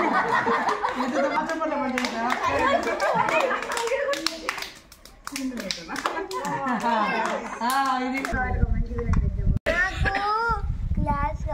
class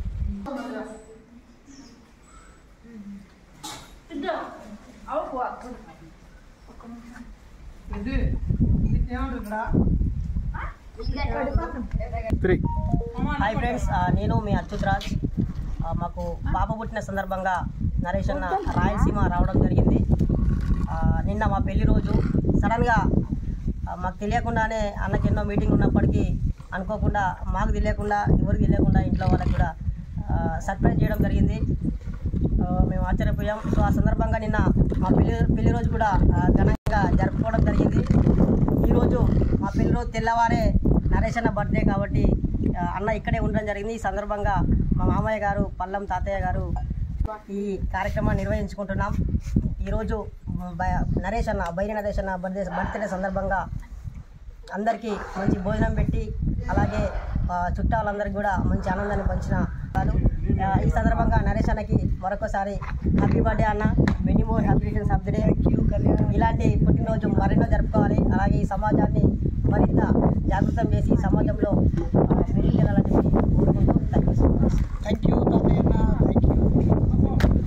three hi friends ఆ, నేను మీ అచ్యుత్ రాజ్ ఆ, మాకు పాప పుట్టిన సందర్భంగా నరేష్ అన్న రాయలసీమ రావడం జరిగింది ఆ, నిన్న మా పెళ్లి రోజు సడన్గా ఆ, మాకు తెలియకుండానే అన్నకి ఎన్నో మీటింగ్ ఉన్నప్పటికీ అనుకోకుండా మాకు తెలియకుండా ఎవరికి తెలియకుండా ఇంట్లో వాళ్ళకి కూడా సర్ప్రైజ్ చేయడం జరిగింది ఆ, మేము ఆశ్చర్యపోయాం సో ఆ సందర్భంగా నిన్న మా పెళ్లి పెళ్లి రోజు కూడా ఆ, ఘనంగా జరుపుకోవడం జరిగింది ఈరోజు మా పెళ్లి రోజు తెల్లవారే నరేష్ అన్న బర్త్డే కాబట్టి ఆ, అన్న ఇక్కడే ఉండడం జరిగింది ఈ సందర్భంగా మా మామయ్య గారు పల్లం తాతయ్య గారు ఈ కార్యక్రమాన్ని నిర్వహించుకుంటున్నాం ఈరోజు బ- నరేష్ అన్న బైరి నరేష్ అన్న బర్త్డే బర్త్డే సందర్భంగా అందరికీ మంచి భోజనం పెట్టి అలాగే ఆ, చుట్టాలందరికీ కూడా మంచి ఆనందాన్ని పంచిన వాళ్ళు ఆ, ఈ సందర్భంగా నరేష్ అన్నకి మరొకసారి హ్యాపీ బర్త్డే అన్న many more happy returns of the day ఇలాంటి పుట్టినరోజు మరెన్నో జరుపుకోవాలి అలాగే ఈ సమాజాన్ని మరింత జాగృతం చేసి ఈ సమాజంలో ఆ, ముందుకు వెళ్ళాలని చెప్పి కోరుకుంటూ thank you so much thank you తాతయ్య thank you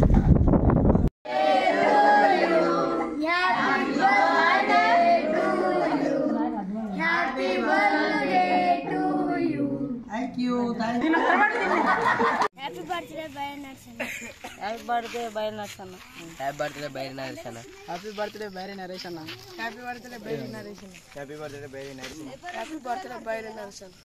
happy birthday to you thank you thank you happy birthday బై నర్సన్ హ్యాపీ బర్త్డే బై నర్సన్న హ్యాపీ బర్త్డే బైరి నరేష్ అన్న హ్యాపీ బర్త్డే బైరి నరేష్ అన్న happy birthday Bairi Naresh happy birthday Bairi Naresh happy birthday బై నర్సన్న